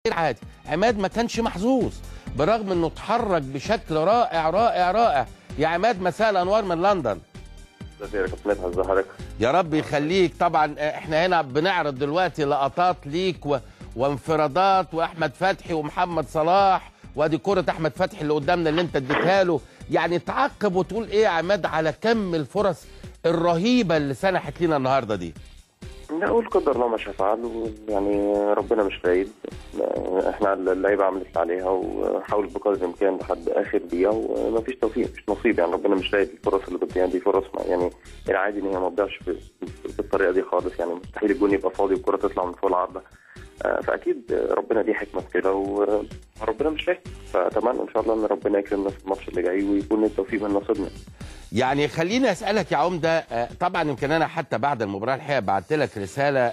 عادي عماد ما كانش محظوظ برغم انه اتحرك بشكل رائع رائع رائع يا عماد مساء الانوار من لندن ازيك يا كابتن مدحت ازي حضرتك يا رب يخليك طبعا احنا هنا بنعرض دلوقتي لقطات ليك و... وانفرادات واحمد فتحي ومحمد صلاح وادي كرة احمد فتحي اللي قدامنا اللي انت اديتها له يعني تعقب وتقول ايه يا عماد على كم الفرص الرهيبة اللي سنحت لنا النهارده دي لا اقول قدر الله ما شاء فعل يعني ربنا مش بعيد احنا اللعيبه عملت اللي عليها وحاولت بقدر الامكان لحد اخر دقيقه وما فيش توفيق مش نصيب يعني ربنا مش رايد الفرص اللي بتضيع دي فرص ما يعني العادي ان هي ما تضيعش بالطريقه دي خالص يعني مستحيل الجون يبقى فاضي والكره تطلع من فوق العارضه فاكيد ربنا دي حكمه في كده وربنا مش رايد فاتمنى ان شاء الله ان ربنا يكرمنا في الماتش اللي جاي ويكون التوفيق من نصيبنا يعني خليني اسالك يا عمده طبعا يمكن انا حتى بعد المباراه الحقيقه بعت لك رساله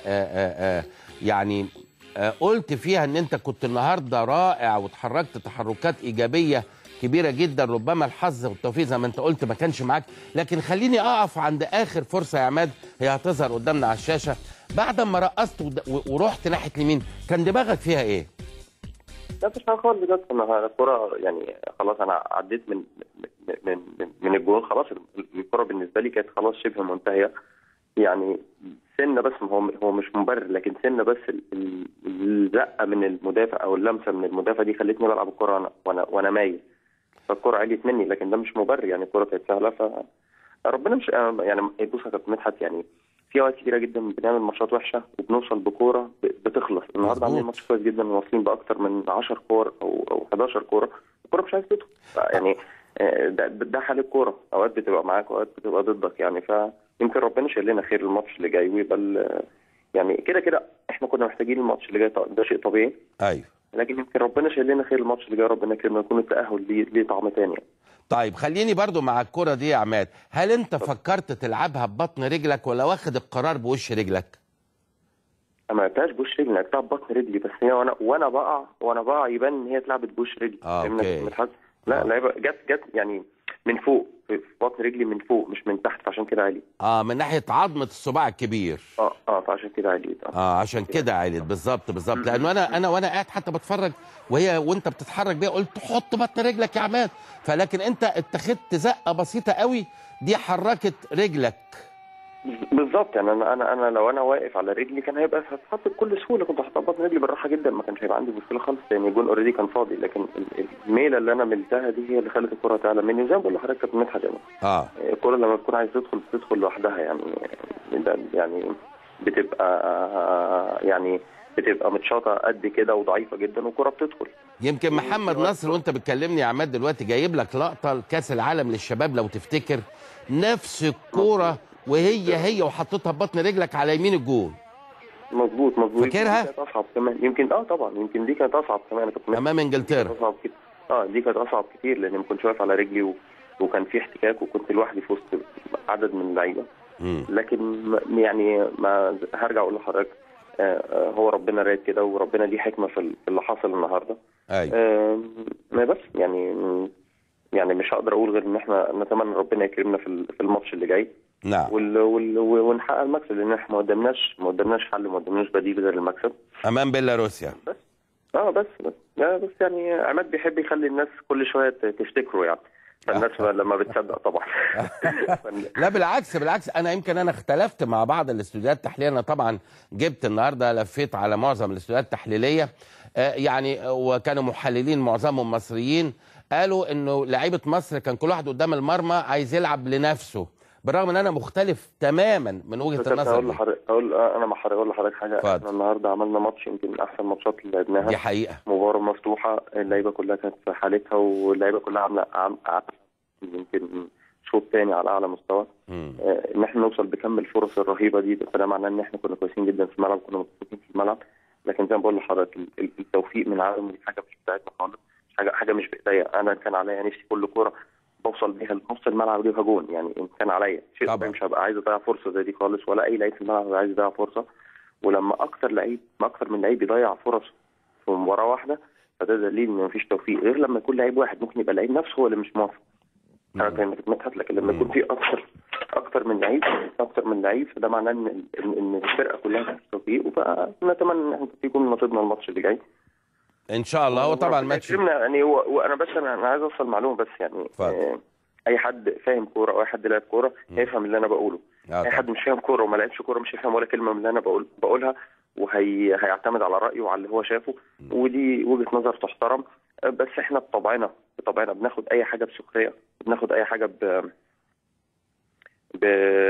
يعني قلت فيها ان انت كنت النهارده رائع وتحركت تحركات ايجابيه كبيره جدا ربما الحظ والتوفيق زي ما انت قلت ما كانش معاك لكن خليني اقف عند اخر فرصه يا عماد هي هتظهر قدامنا على الشاشه بعد ما رقصت ورحت ناحيه اليمين كان دماغك فيها ايه؟ لا مفيش حاجه خالص بجد انا الكوره يعني خلاص انا عديت من من من, من الجون خلاص الكوره بالنسبه لي كانت خلاص شبه منتهيه يعني سنه بس هو هو مش مبرر لكن سنه بس الزقه من المدافع او اللمسه من المدافع دي خلتني بلعب الكوره وانا وانا, وأنا مايل فالكوره عليت مني لكن ده مش مبرر يعني الكوره كانت سهله ف ربنا مش يعني بص يا كابتن مدحت يعني في اوقات كتيره جدا بنعمل ماتشات وحشه وبنوصل بكوره بتخلص النهارده عاملين ماتش كويس جدا وواصلين باكتر من 10 كور او او 11 كوره الكوره مش عايزه تدخل يعني ده, ده حال الكوره اوقات بتبقى معاك واوقات بتبقى ضدك يعني فيمكن ربنا شايل لنا خير الماتش اللي جاي ويبقى يعني كده كده احنا كنا محتاجين الماتش اللي جاي ده شيء طبيعي ايوه لكن يمكن ربنا شايل لنا خير الماتش اللي جاي ربنا يكرمنا يكون التاهل ليه ليه طعم ثاني يعني. طيب خليني برضو مع الكرة دي يا عماد هل انت فكرت تلعبها ببطن رجلك ولا واخد القرار بوش رجلك ما لعبتهاش بوش رجلي لعبتها ببطن رجلي بس هي وانا وانا بقع وانا بقع يبان ان هي اتلعبت بوش رجلي اه اوكي لا لعبه جت جت يعني من فوق في بطن رجلي من فوق مش من تحت فعشان كده عليت اه من ناحيه عظمه الصباع الكبير اه اه فعشان كده عليت اه, آه عشان كده عليت بالظبط بالظبط لانه انا انا وانا قاعد حتى بتفرج وهي وانت بتتحرك بيها قلت حط بطن رجلك يا عماد فلكن انت اتخذت زقه بسيطه قوي دي حركت رجلك بالظبط يعني انا انا انا لو انا واقف على رجلي كان هيبقى هتحط بكل سهوله كنت هحط بطن رجلي بالراحه جدا ما كانش هيبقى عندي مشكله خالص لان الجون اوريدي كان فاضي لكن الميله اللي انا ملتها دي هي اللي خلت الكره تعلى مني زي ما بقول لحضرتك كابتن مدحت يعني اه الكره لما بتكون عايز تدخل بتدخل لوحدها يعني ده يعني بتبقى يعني بتبقى متشاطه قد كده وضعيفه جدا والكره بتدخل يمكن محمد نصر وانت بتكلمني يا عماد دلوقتي جايب لك لقطه لكاس العالم للشباب لو تفتكر نفس الكوره وهي هي وحطيتها ببطن رجلك على يمين الجول مظبوط مظبوط فاكرها؟ كانت اصعب كمان يمكن اه طبعا يمكن دي كانت اصعب كمان كنت امام انجلترا اصعب كتير اه دي كانت اصعب كتير لان ما كنتش واقف على رجلي و... وكان في احتكاك وكنت لوحدي في وسط عدد من اللعيبه لكن يعني ما هرجع اقول لحضرتك آه هو ربنا رايد كده وربنا ليه حكمه في اللي حصل النهارده ايوه آه بس يعني يعني مش هقدر اقول غير ان احنا نتمنى ربنا يكرمنا في في الماتش اللي جاي نعم وال وال ونحقق المكسب لان احنا ما قدامناش ما قدامناش حل ما قدامناش بديل غير المكسب امام بيلاروسيا بس اه بس بس لا بس يعني عماد بيحب يخلي الناس كل شويه تفتكره يعني فالناس لما بتصدق طبعا لا بالعكس بالعكس انا يمكن انا اختلفت مع بعض الاستوديوهات التحليليه انا طبعا جبت النهارده لفيت على معظم الاستوديوهات التحليليه آه يعني وكانوا محللين معظمهم مصريين قالوا انه لعيبه مصر كان كل واحد قدام المرمى عايز يلعب لنفسه بالرغم ان انا مختلف تماما من وجهه النظر اقول لحضرتك اقول انا مع حضرتك اقول لحضرتك حاجه فضل. احنا النهارده عملنا ماتش يمكن من احسن الماتشات اللي لعبناها دي حقيقه مباراه مفتوحه اللعيبه كلها كانت في حالتها واللعيبه كلها عامله عم... يمكن شوط تاني على اعلى مستوى مم. آه ان احنا نوصل بكم الفرص الرهيبه دي فده معناه ان احنا كنا كويسين جدا في الملعب كنا مبسوطين في الملعب لكن زي ما بقول لحضرتك التوفيق من عدم دي حاجه مش بتاعتنا خالص حاجه حاجه مش بايديا انا كان عليا نفسي كل كوره بوصل بيها لنص الملعب اجيبها جون يعني ان كان عليا شيء طبعا. طبعا مش هبقى عايز اضيع فرصه زي دي خالص ولا اي لعيب في الملعب هيبقى عايز يضيع فرصه ولما اكتر لعيب ما اكتر من لعيب يضيع فرص في مباراه واحده فده دليل ان مفيش توفيق غير لما يكون لعيب واحد ممكن يبقى اللعيب نفسه هو اللي مش موافق انا كانت مدحت لكن لما يكون في اكتر اكتر من لعيب اكتر من لعيب فده معناه ان ان إن الفرقه كلها مفيش توفيق وبقى نتمنى ان احنا يكون نصيبنا الماتش اللي جاي ان شاء الله هو طبعا ربنا ماتش يكرمنا يعني هو وانا بس انا أنا عايز اوصل معلومه بس يعني اتفضل. آه، اي حد فاهم كوره او اي حد لاعب كوره هيفهم اللي انا بقوله آه اي طبعا. حد مش فاهم كوره وما لعبش كوره مش هيفهم ولا كلمه من اللي انا بقول بقولها وهي هيعتمد على رايه وعلى اللي هو شافه ودي وجهه نظر تحترم آه، بس احنا بطبعنا بطبعنا بناخد اي حاجه بسخريه بناخد اي حاجه ب ب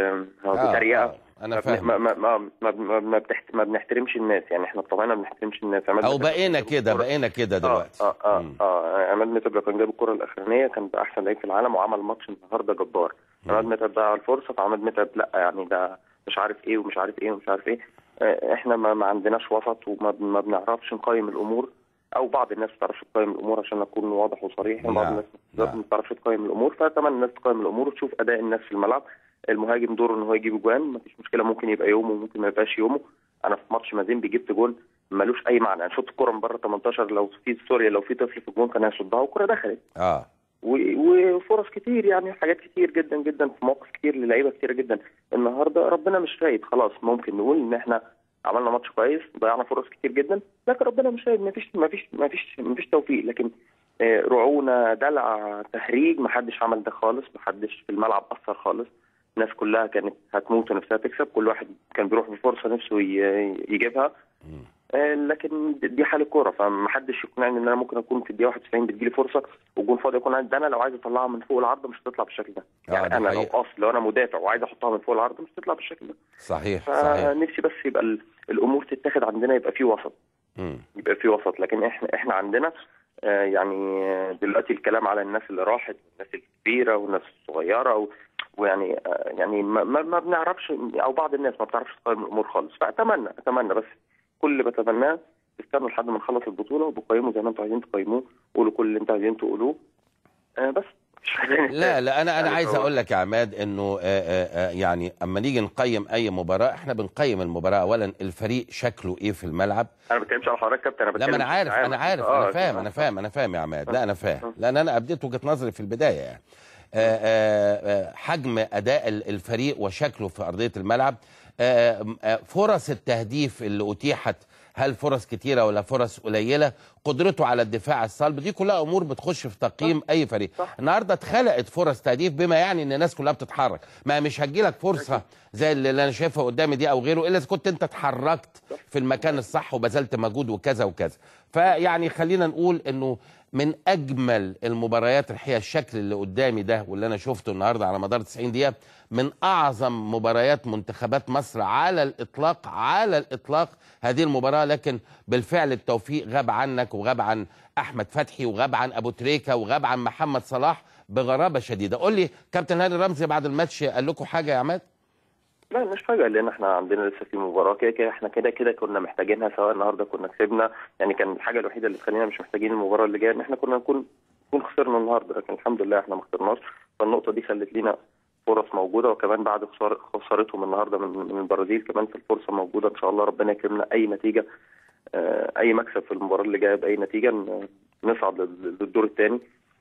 بتريقه آه، انا ما بن- فاهم ما ما ما ما, ما, ما, بتحت... ما بنحترمش الناس يعني احنا بطبعنا ما بنحترمش الناس عماد او متعب بقينا جاب كده الكرة- بقينا كده اه دلوقتي اه اه, مم. آه. عماد متعب لو كان جاب الكره الاخرانيه كان بقى احسن لعيب في العالم وعمل ماتش النهارده جبار عماد متعب ضيع الفرصه فعماد متعب لا يعني ده مش عارف ايه ومش عارف ايه ومش عارف ايه آه احنا ما, ما عندناش وسط وما ب- ما بنعرفش نقيم الامور او بعض الناس ما بتعرفش تقيم الامور عشان اكون واضح وصريح بعض نعم، الناس نعم. ما بتعرفش تقيم الامور فاتمنى الناس تقيم الامور وتشوف اداء الناس في الملعب المهاجم دوره ان هو يجيب اجوان مفيش مشكله ممكن يبقى يومه وممكن ما يبقاش يومه انا في ماتش مازيمبي جبت جون ملوش اي معنى انا شفت الكوره من بره 18 لو في سوريا لو في طفل في الجون كان هيصدها والكوره دخلت اه و- وفرص كتير يعني حاجات كتير جدا جدا في مواقف كتير للعيبه كتير جدا النهارده ربنا مش رايد خلاص ممكن نقول ان احنا عملنا ماتش كويس ضيعنا فرص كتير جدا لكن ربنا مش رايد مفيش مفيش مفيش مفيش توفيق لكن آه، رعونه دلع تهريج محدش عمل ده خالص محدش في الملعب اثر خالص الناس كلها كانت هتموت ونفسها تكسب كل واحد كان بيروح بفرصه نفسه ي- يجيبها مم. آه، لكن دي حال الكوره فمحدش يقنعني ان انا ممكن اكون في الدقيقه 91 بتجيلي فرصه والجون فاضي يكون عندي ده انا لو عايز اطلعها من فوق العرض مش هتطلع بالشكل ده آه، يعني دي انا لو حقيقة. اصل لو انا مدافع وعايز احطها من فوق العرض مش هتطلع بالشكل ده صحيح صحيح فنفسي بس يبقى ال- الامور تتاخد عندنا يبقى في وسط مم. يبقى في وسط لكن احنا احنا عندنا آه، يعني آه، دلوقتي الكلام على الناس اللي راحت والناس الكبيره والناس الصغيره و ويعني آه، يعني ما, ما, ما بنعرفش او بعض الناس ما بتعرفش تقيم الامور خالص فاتمنى اتمنى بس كل اللي بتمناه تستنوا لحد ما نخلص البطوله وبقيموا زي ما انتوا عايزين تقيموه قولوا كل اللي انتوا عايزين تقولوه آه بس مش حاجة تاني. لا لا انا انا يعني عايز هو- اقول لك يا عماد انه آه، آه، آه، يعني اما نيجي نقيم اي مباراه احنا بنقيم المباراه اولا الفريق شكله ايه في الملعب انا ما بتكلمش على حضرتك كابتن انا لا بتكلم ما انا عارف بشكل انا عام. عارف آه، انا فاهم آه. انا فاهم انا فاهم يا عماد لا انا فاهم لان انا ابديت وجهه نظري في البدايه يعني آه، آه، آه، حجم اداء ال- الفريق وشكله في ارضيه الملعب آه، آه، فرص التهديف اللي اتيحت هل فرص كتيره ولا فرص قليله قدرته على الدفاع الصلب دي كلها امور بتخش في تقييم اي فريق صح. النهارده اتخلقت فرص تهديف بما يعني ان الناس كلها بتتحرك ما مش هتجيلك فرصه زي اللي انا شايفها قدامي دي او غيره الا اذا كنت انت اتحركت في المكان الصح وبذلت مجهود وكذا وكذا فيعني خلينا نقول انه من اجمل المباريات الحقيقه الشكل اللي قدامي ده واللي انا شفته النهارده على مدار 90 دقيقه من اعظم مباريات منتخبات مصر على الاطلاق على الاطلاق هذه المباراه لكن بالفعل التوفيق غاب عنك وغاب عن احمد فتحي وغاب عن ابو تريكه وغاب عن محمد صلاح بغرابه شديده قول لي كابتن هاني رمزي بعد الماتش قال لكم حاجه يا عماد لا مش حاجه لان احنا عندنا لسه في مباراه كده كده احنا كده كده كنا محتاجينها سواء النهارده كنا كسبنا يعني كان الحاجه الوحيده اللي تخلينا مش محتاجين المباراه اللي جايه ان احنا كنا نكون نكون خسرنا النهارده لكن الحمد لله احنا ما خسرناش فالنقطه دي خلت لينا فرص موجوده وكمان بعد خسار- خسارتهم النهارده من من البرازيل كمان في الفرصه موجوده ان شاء الله ربنا يكرمنا اي نتيجه آه، اي مكسب في المباراه اللي جايه باي نتيجه ن- نصعد لل- للدور الثاني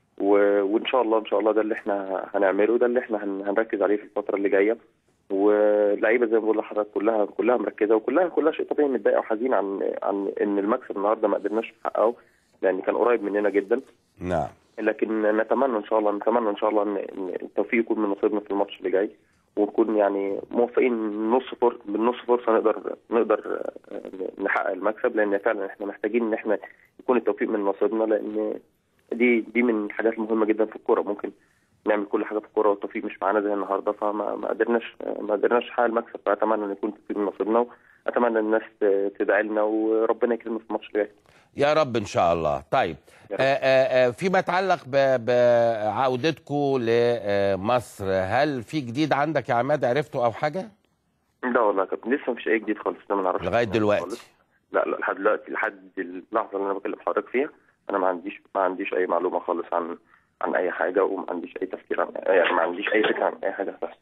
وان شاء الله ان شاء الله ده اللي احنا هنعمله ده اللي احنا هن- هنركز عليه في الفتره اللي جايه واللعيبه زي ما بقول لحضرتك كلها كلها مركزه وكلها كلها شيء طبيعي متضايقه وحزين عن عن ان المكسب النهارده ما قدرناش نحققه لان كان قريب مننا جدا نعم لكن نتمنى ان شاء الله نتمنى ان شاء الله ان إن التوفيق يكون من نصيبنا في الماتش اللي جاي ونكون يعني موفقين نص فرصه بالنص فرصه نقدر نقدر آه، نحقق المكسب لان فعلا احنا محتاجين ان احنا يكون التوفيق من نصيبنا لان دي دي من الحاجات المهمه جدا في الكوره ممكن نعمل كل حاجه في الكوره والتوفيق مش معانا زي النهارده فما ما قدرناش ما قدرناش نحقق المكسب فاتمنى ان يكون التوفيق من نصيبنا واتمنى الناس ت- تدعي لنا وربنا يكرمنا في الماتش اللي جاي يا رب ان شاء الله طيب يا رب. آه آه آه فيما يتعلق ب- بعودتكم لمصر هل في جديد عندك يا عماد عرفته او حاجه لا والله يا كابتن لسه مفيش اي جديد خالص ده ما نعرفش لغايه دلوقتي خالص. لا لا لحد دلوقتي لحد اللحظه اللي انا بكلم حضرتك فيها انا ما عنديش ما عنديش اي معلومه خالص عن عن اي حاجه وما عنديش اي تفكير عن يعني ما عنديش اي فكره عن اي حاجه بتحصل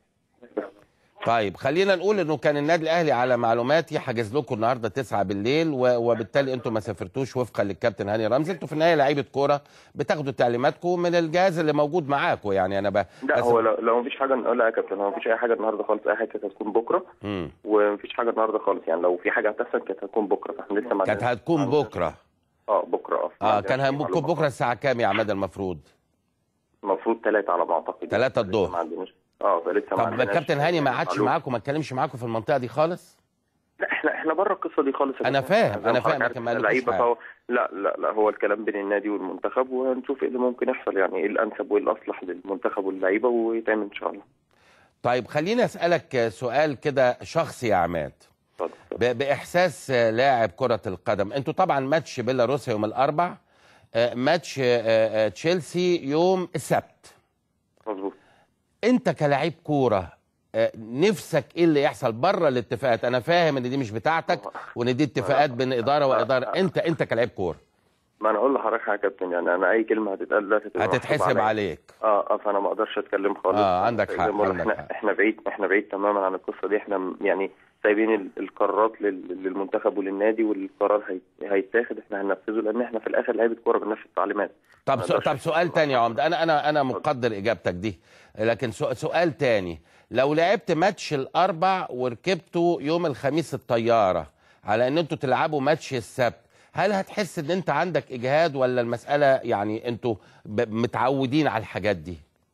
طيب خلينا نقول انه كان النادي الاهلي على معلوماتي حجز لكم النهارده 9 بالليل و- وبالتالي انتم ما سافرتوش وفقا للكابتن هاني رمزي انتوا في النهايه لعيبه كوره بتاخدوا تعليماتكم من الجهاز اللي موجود معاكم يعني انا ب... لا بس- هو لو, لو مفيش حاجه لا يا كابتن هو مفيش اي حاجه النهارده خالص اي حاجه كانت هتكون بكره مم. ومفيش حاجه النهارده خالص يعني لو في حاجه هتحصل كانت هتكون بكره فاحنا لسه ما كانت عندناش- هتكون عندناش- بكره اه بكره اه اه ما كان عندناش هيكون معلومة. بكره الساعه كام يا عماد المفروض المفروض ثلاثة على ما اعتقد تلاتة لسه الظهر. ما عندناش اه فلسه ما طب عندناش كابتن هاني ما قعدش معلومة. معاكم ما اتكلمش معاكم في المنطقه دي خالص لا احنا احنا بره القصه دي خالص يا أنا كابتن. فاهم، زي أنا ما فاهم، حضرتك عارف لكن ما إحنا قالكوش لعيبه حاجة. فهو لا لا لا هو الكلام بين النادي والمنتخب وهنشوف ايه اللي ممكن يحصل يعني ايه الانسب وايه الاصلح للمنتخب واللعيبه ويتعمل ان شاء الله طيب خليني اسالك سؤال كده شخصي يا عماد اتفضل ب- باحساس لاعب كره القدم انتوا طبعا ماتش بيلاروسيا يوم الاربع آه، ماتش آه، آه، تشيلسي يوم السبت مظبوط انت كلاعب كوره آه، نفسك ايه اللي يحصل بره الاتفاقات انا فاهم ان دي مش بتاعتك وان دي اتفاقات بين اداره واداره انت انت كلاعب كوره ما انا اقول لحضرتك حاجه يا كابتن يعني انا اي كلمه هتتقال دلوقتي هتبقى محسوبة هتتحسب عليا. عليك اه اه فانا ما اقدرش اتكلم خالص آه، عندك زي حق، ما بقول عندك احنا حق. احنا بعيد احنا بعيد تماما عن القصه دي احنا م- يعني سايبين ال- القرارات لل- للمنتخب وللنادي والقرار هي- هيتاخد احنا هننفذه لان احنا في الاخر لعيبه كوره بننفذ تعليمات طب ما سو... أقدرش طب سؤال أتكلم تاني يا عن عمده انا انا انا مقدر اجابتك دي لكن سو... سؤال تاني لو لعبت ماتش الاربع وركبتوا يوم الخميس الطياره على ان انتوا تلعبوا ماتش السبت هل هتحس ان انت عندك اجهاد ولا المساله يعني انتوا ب... متعودين على الحاجات دي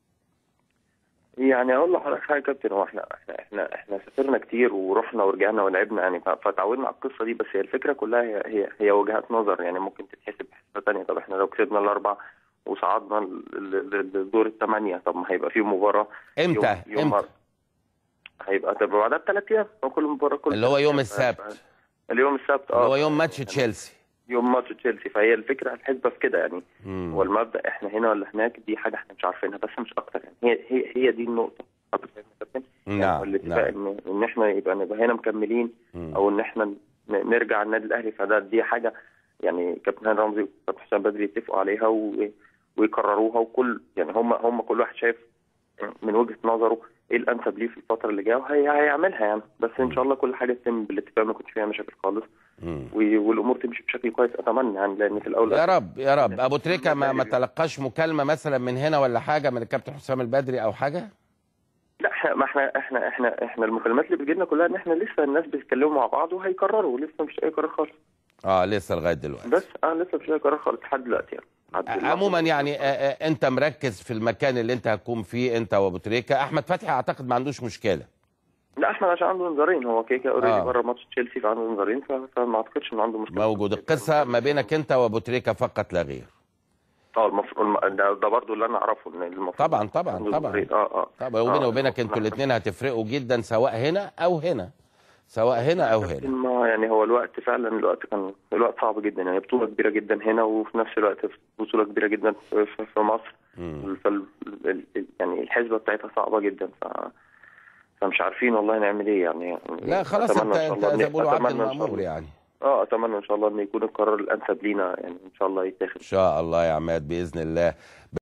يعني اقول لحضرتك حاجه يا كابتن هو احنا احنا احنا احنا سافرنا كتير ورحنا ورجعنا ولعبنا يعني ف- فتعودنا على القصه دي بس هي الفكره كلها هي هي, هي وجهات نظر يعني ممكن تتحسب حسبه ثانيه طب احنا لو كسبنا الاربع وصعدنا ل- ل- ل- للدور الثمانيه طب ما هيبقى في مباراه امتى يوم يوم امتى هيبقى تبقى بعدها بثلاث ايام هو كل مباراه كل اللي هو ثلاث يوم أيام. السبت. اليوم السبت اللي اه هو يوم ماتش تشيلسي يوم ماتش تشيلسي فهي الفكره الحسبه في كده يعني مم. هو المبدا احنا هنا ولا هناك دي حاجه احنا مش عارفينها بس مش اكتر يعني هي هي هي دي النقطه حضرتك فاهم يا كابتن؟ يعني هو نعم الاتفاق نعم ان ان احنا يبقى نبقى هنا مكملين مم. او ان احنا ن- نرجع النادي الاهلي فده دي حاجه يعني كابتن هاني رمزي وكابتن حسام بدري يتفقوا عليها و- ويقرروها وكل يعني هم هم كل واحد شايف من وجهه نظره ايه الانسب ليه في الفتره اللي جايه وهي هيعملها يعني بس ان شاء الله كل حاجه تتم بالاتفاق ما يكونش فيها مشاكل خالص مم. و- والامور تمشي بشكل كويس اتمنى يعني لان في الاول يا رب يا رب ابو تريكه ما, ما تلقاش مكالمه مثلا من هنا ولا حاجه من الكابتن حسام البدري او حاجه لا احنا ما احنا احنا احنا احنا المكالمات اللي بتجي لنا كلها ان احنا لسه الناس بيتكلموا مع بعض وهيقرروا لسه مش اي قرار خالص اه لسه لغايه دلوقتي بس اه لسه مش اي قرار خالص لحد دلوقتي يعني لحد اللحظة عموما دي. يعني آه، آه، انت مركز في المكان اللي انت هتكون فيه انت وابو تريكه احمد فتحي اعتقد ما عندوش مشكله لا احمد عشان عنده انذارين هو كده كده اوريدي آه. بره ماتش تشيلسي فعنده انذارين ف- فما اعتقدش انه عنده مشكله موجود القصه ما بينك انت وابو تريكه فقط لا غير اه المفروض الم- ده, ده برضه اللي انا اعرفه ان المفروض طبعا طبعا عنده طبعا انذارين. اه اه طبعا وبيني آه، وبينك انتوا نعم. الاثنين هتفرقوا جدا سواء هنا او هنا سواء هنا او هنا ما يعني هو الوقت فعلا الوقت كان الوقت صعب جدا يعني بطولة كبيرة جدا هنا وفي نفس الوقت بطولة كبيرة جدا في, في, في مصر مم. فال ال- ال- يعني الحسبة بتاعتها صعبة جدا ف فمش عارفين والله نعمل ايه يعني لا خلاص أتمنى انت إن شاء انت الله زي إن- ما بيقولوا عبد أتمنى إن شاء المأمور الله. يعني اه اتمنى ان شاء الله ان يكون القرار الانسب لينا يعني ان شاء الله يتاخد ان شاء الله يا عماد باذن الله